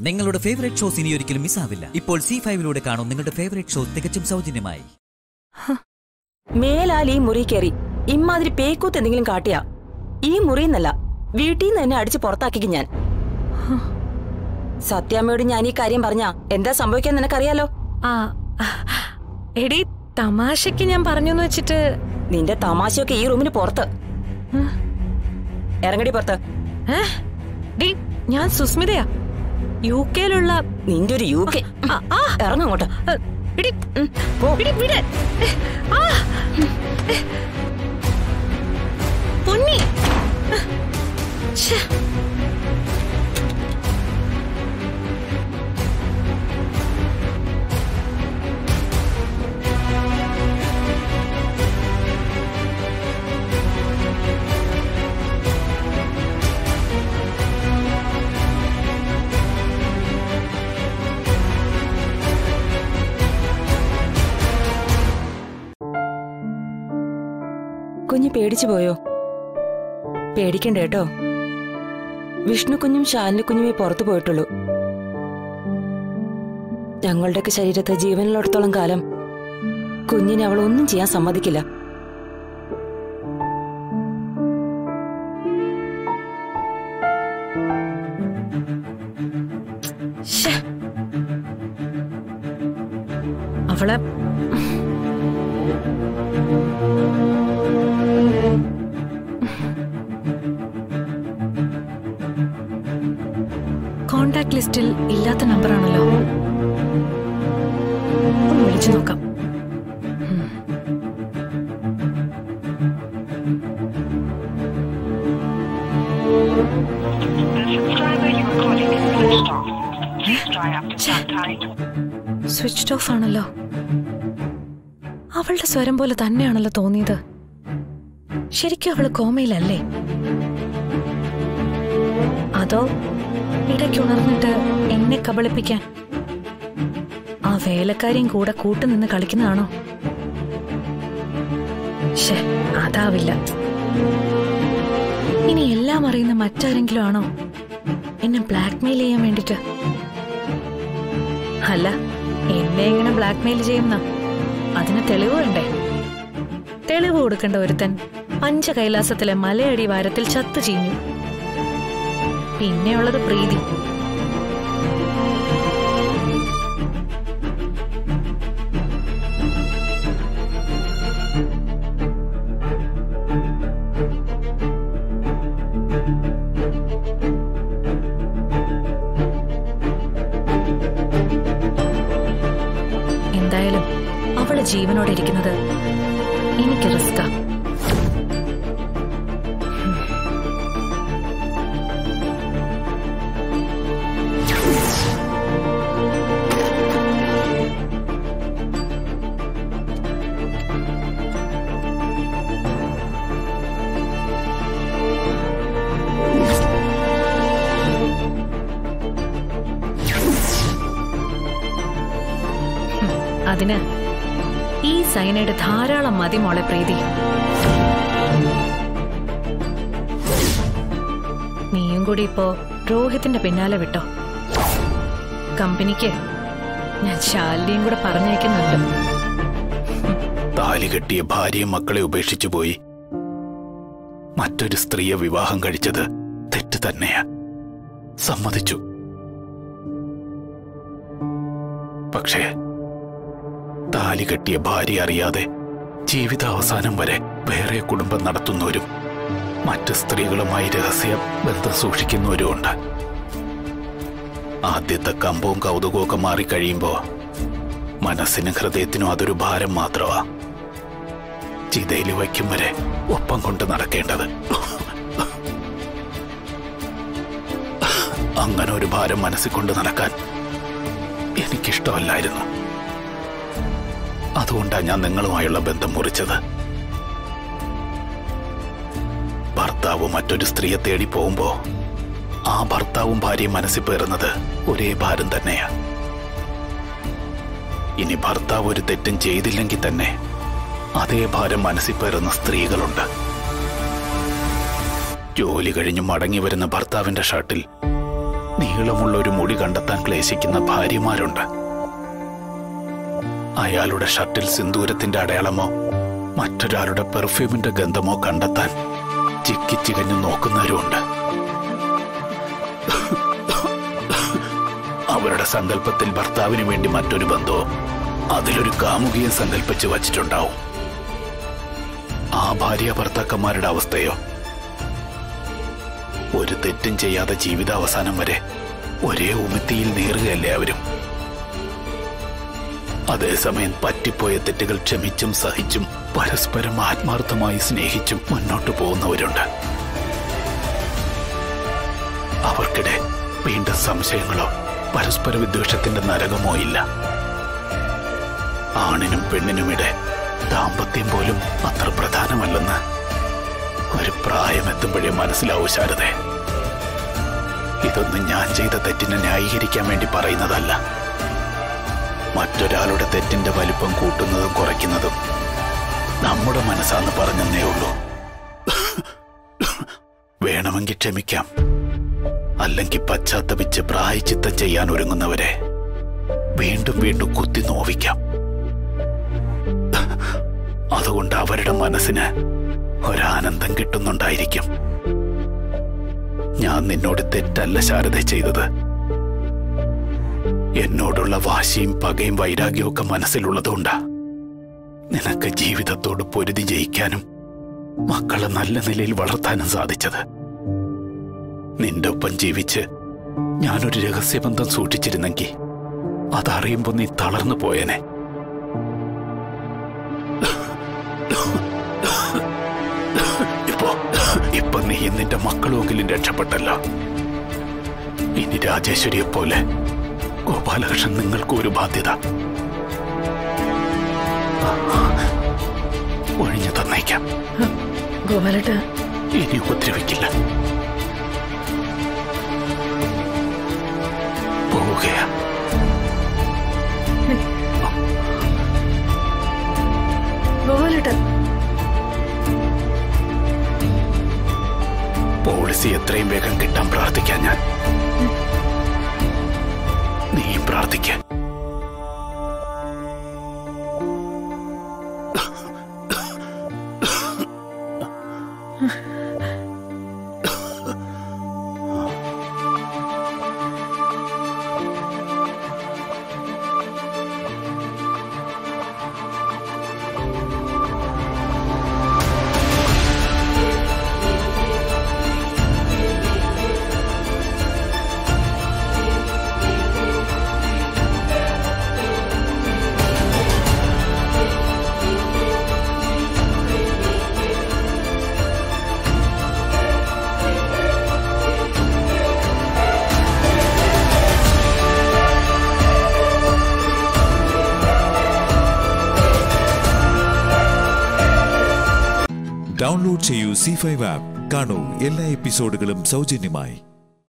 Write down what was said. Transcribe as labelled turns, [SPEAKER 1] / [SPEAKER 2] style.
[SPEAKER 1] നിങ്ങളുടെ favourite shows ഇനി ഒരിക്കലും മിസ്സാവില്ല ഇപ്പോൾ സി ഫൈവിലൂടെ കാണും നിങ്ങളുടെ ഫേവറേറ്റ് ഷോ തികച്ചും സൗജന്യമായി
[SPEAKER 2] മേലാൽ ഈ മുറി കയറി ഇമ്മാതിരി പേക്കൂത്ത് എന്തെങ്കിലും കാട്ടിയാ ഈ മുറിന്നല്ല വീട്ടിൽ നിന്ന് എന്നെ അടിച്ച് പുറത്താക്കിക്കും ഞാൻ സത്യാമ്മയോട് ഞാൻ ഈ കാര്യം പറഞ്ഞാ എന്താ സംഭവിക്കാൻ നിനക്കറിയാലോ
[SPEAKER 3] ആ എടി തമാശക്ക് ഞാൻ പറഞ്ഞു വെച്ചിട്ട്
[SPEAKER 2] നിന്റെ തമാശയൊക്കെ ഈ റൂമിന് പുറത്ത് ഇറങ്ങടി പുറത്ത്
[SPEAKER 3] ഏ? ഡി ഞാൻ സുസ്മിതയാ യു കെയിലുള്ള
[SPEAKER 2] നിന്റെ ഒരു യു കെ
[SPEAKER 3] ആ, ആ,
[SPEAKER 2] ഇറങ്ങങ്ങോട്ട്
[SPEAKER 3] ഏ, എടി,
[SPEAKER 2] ഉം, പോ.
[SPEAKER 3] എടി, വിട്. ഏ, ആ, ഏ. പൊന്നി ഏ, ഛെ.
[SPEAKER 2] കുഞ്ഞ് പേടിച്ചു പോയോ പേടിക്കണ്ട കേട്ടോ വിഷ്ണു കുഞ്ഞും ശാലിനി കുഞ്ഞുമേ പുറത്തു പോയിട്ടുള്ളൂ ഞങ്ങളുടെയൊക്കെ ശരീരത്തെ ജീവനിലോടത്തോളം കാലം കുഞ്ഞിനെ അവൾ ഒന്നും ചെയ്യാൻ സമ്മതിക്കില്ല
[SPEAKER 3] ശ്ശെ. അവളെ കോണ്ടാക്ട് ലിസ്റ്റിൽ ഇല്ലാത്ത നമ്പറാണല്ലോ ഒന്ന് വിളിച്ചു നോക്കാം ഉം.
[SPEAKER 4] The subscriber you are calling is switched off. Please try after some time.
[SPEAKER 3] Switch off ആണല്ലോ അവളുടെ സ്വരം പോലെ തന്നെയാണല്ലോ തോന്നിയത് ശരിക്കും അവള് കോമയിലല്ലേ അതോ ഇടയ്ക്ക് ഉണർന്നിട്ട് എന്നെ കബളിപ്പിക്കാൻ ആ വേലക്കാരിയും കൂടെ കൂട്ടുനിന്ന് കളിക്കുന്നതാണോ ശേ അതാവില്ല ഇനി എല്ലാം അറിയുന്ന മറ്റാരെങ്കിലും ആണോ എന്നെ ബ്ലാക്ക്മെയിൽ ചെയ്യാൻ വേണ്ടിട്ട് അല്ല എന്നെ എങ്ങനെ ബ്ലാക്ക്മെയിൽ ചെയ്യുന്ന അതിന് തെളിവ് വേണ്ടേ തെളിവ് കൊടുക്കേണ്ട ഒരുത്തൻ പഞ്ച കൈലാസത്തിലെ മലയടി വാരത്തിൽ ചത്തു ചീഞ്ഞു പിന്നെയുള്ളത് പ്രീതി എന്തായാലും അവള് ജീവനോടെ ഇരിക്കുന്നത് എനിക്ക് റിസ്കാ അതിന് ഈ സൈനൈഡ് ധാരാളം മതി മോളെ പ്രീതി നീയും കൂടി ഇപ്പോ രോഹിത്തിന്റെ പിന്നാലെ വിട്ടോ കമ്പനിക്ക് ഞാൻ ശാലിനിയും കൂടെ പറഞ്ഞയക്കുന്നുണ്ട്
[SPEAKER 5] താലി കെട്ടിയ ഭാര്യയും മക്കളെ ഉപേക്ഷിച്ചു പോയി മറ്റൊരു സ്ത്രീയെ വിവാഹം കഴിച്ചത് തെറ്റ് തന്നെയാ സമ്മതിച്ചു പക്ഷേ താലി കെട്ടിയ ഭാര്യ അറിയാതെ ജീവിതാവസാനം വരെ വേറെ കുടുംബം നടത്തുന്നവരും മറ്റ് സ്ത്രീകളുമായി രഹസ്യ ബന്ധം സൂക്ഷിക്കുന്നവരുമുണ്ട് ആദ്യത്തെ കമ്പവും കൗതുകവും ഒക്കെ മാറിക്കഴിയുമ്പോ മനസ്സിനും ഹൃദയത്തിനും അതൊരു ഭാരം മാത്രമാ ചിതയിൽ വയ്ക്കും വരെ ഒപ്പം കൊണ്ട് നടക്കേണ്ടത് അങ്ങനെ ഒരു ഭാരം മനസ്സിൽ കൊണ്ട് നടക്കാൻ എനിക്കിഷ്ടമല്ലായിരുന്നു അതുകൊണ്ടാണ് ഞാൻ നിങ്ങളുമായുള്ള ബന്ധം മുറിച്ചത് ഭർത്താവ് മറ്റൊരു സ്ത്രീയെ തേടി പോകുമ്പോ ആ ഭർത്താവും ഭാര്യയും മനസ്സിൽ പേറുന്നത് ഒരേ ഭാരം തന്നെയാ ഇനി ഭർത്താവ് ഒരു തെറ്റും ചെയ്തില്ലെങ്കിൽ തന്നെ അതേ ഭാരം മനസ്സിൽ പേറുന്ന സ്ത്രീകളുണ്ട് ജോലി കഴിഞ്ഞ് മടങ്ങി വരുന്ന ഭർത്താവിന്റെ ഷർട്ടിൽ നീളമുള്ള ഒരു മുടി കണ്ടെത്താൻ ക്ലേശിക്കുന്ന ഭാര്യമാരുണ്ട് അയാളുടെ ഷർട്ടിൽ സിന്ദൂരത്തിന്റെ അടയാളമോ മറ്റൊരാളുടെ പെർഫ്യൂമിന്റെ ഗന്ധമോ കണ്ടെത്താൻ ചിക്കിച്ചികഞ്ഞു നോക്കുന്നവരുമുണ്ട് അവരുടെ സങ്കല്പത്തിൽ ഭർത്താവിന് വേണ്ടി മറ്റൊരു ബന്ധവും അതിലൊരു കാമുകിയെ സങ്കല്പിച്ച് വച്ചിട്ടുണ്ടാവും ആ ഭാര്യ ഭർത്താക്കന്മാരുടെ അവസ്ഥയോ ഒരു തെറ്റും ചെയ്യാതെ ജീവിതാവസാനം വരെ ഒരേ ഉമിത്തിയിൽ നീറുകയല്ലേ അവരും അതേസമയം പറ്റിപ്പോയ തെറ്റുകൾ ക്ഷമിച്ചും സഹിച്ചും പരസ്പരം ആത്മാർത്ഥമായി സ്നേഹിച്ചും മുന്നോട്ടു പോകുന്നവരുണ്ട് അവർക്കിടെ വീണ്ടും സംശയങ്ങളോ പരസ്പര വിദ്വേഷത്തിന്റെ നരകമോ ഇല്ല ആണിനും പെണ്ണിനുമിടെ ദാമ്പത്യം പോലും അത്ര പ്രധാനമല്ലെന്ന് ഒരു പ്രായമെത്തുമ്പോഴേ മനസ്സിലാവൂ ശാരദേ ഇതൊന്നും ഞാൻ ചെയ്ത തെറ്റിനെ ന്യായീകരിക്കാൻ വേണ്ടി പറയുന്നതല്ല മറ്റൊരാളുടെ തെറ്റിന്റെ വലിപ്പം കൂട്ടുന്നതും കുറയ്ക്കുന്നതും നമ്മുടെ മനസ്സാന്ന് പറഞ്ഞെന്നേ ഉള്ളൂ വേണമെങ്കിൽ ക്ഷമിക്കാം അല്ലെങ്കിൽ പശ്ചാത്തപിച്ച് പ്രായച്ചിത്തം ചെയ്യാൻ ഒരുങ്ങുന്നവരെ വീണ്ടും വീണ്ടും കുത്തി നോവിക്കാം അതുകൊണ്ട് അവരുടെ മനസ്സിന് ഒരാനന്ദം കിട്ടുന്നുണ്ടായിരിക്കും ഞാൻ നിന്നോട് തെറ്റല്ല ശാരദ ചെയ്തത് എന്നോടുള്ള വാശിയും പകയും വൈരാഗ്യവും ഒക്കെ മനസ്സിലുള്ളതുകൊണ്ടാ നിനക്ക് ജീവിതത്തോട് പൊരുതി ജയിക്കാനും മക്കളെ നല്ല നിലയിൽ വളർത്താനും സാധിച്ചത് നിന്റെ ഒപ്പം ജീവിച്ച് ഞാനൊരു രഹസ്യബന്ധം സൂക്ഷിച്ചിരുന്നെങ്കിൽ അതറിയുമ്പോ നീ തളർന്നു പോയേനെ ഇപ്പോ ഇപ്പൊ നീ നിന്റെ മക്കളുമെങ്കിലും രക്ഷപ്പെട്ടല്ലോ ഇനി രാജേശ്വരിയെ പോലെ ഗോപാലകൃഷ്ണൻ നിങ്ങൾക്ക് ഒരു ബാധ്യത ഒഴിഞ്ഞു തന്നേക്കാം
[SPEAKER 3] ഗോപാലേട്ട
[SPEAKER 5] ഇനി ഉപദ്രവിക്കില്ല പോവുകയാ
[SPEAKER 3] ഗോപാലേട്ട
[SPEAKER 5] പോളിസി എത്രയും വേഗം കിട്ടാൻ പ്രാർത്ഥിക്കാൻ ഞാൻ നീയും പ്രാർത്ഥിക്ക
[SPEAKER 6] ഡൗൺലോഡ് ചെയ്യൂ സി ഫൈവ് ആപ്പ് കാണൂ എല്ലാ എപ്പിസോഡുകളും സൗജന്യമായി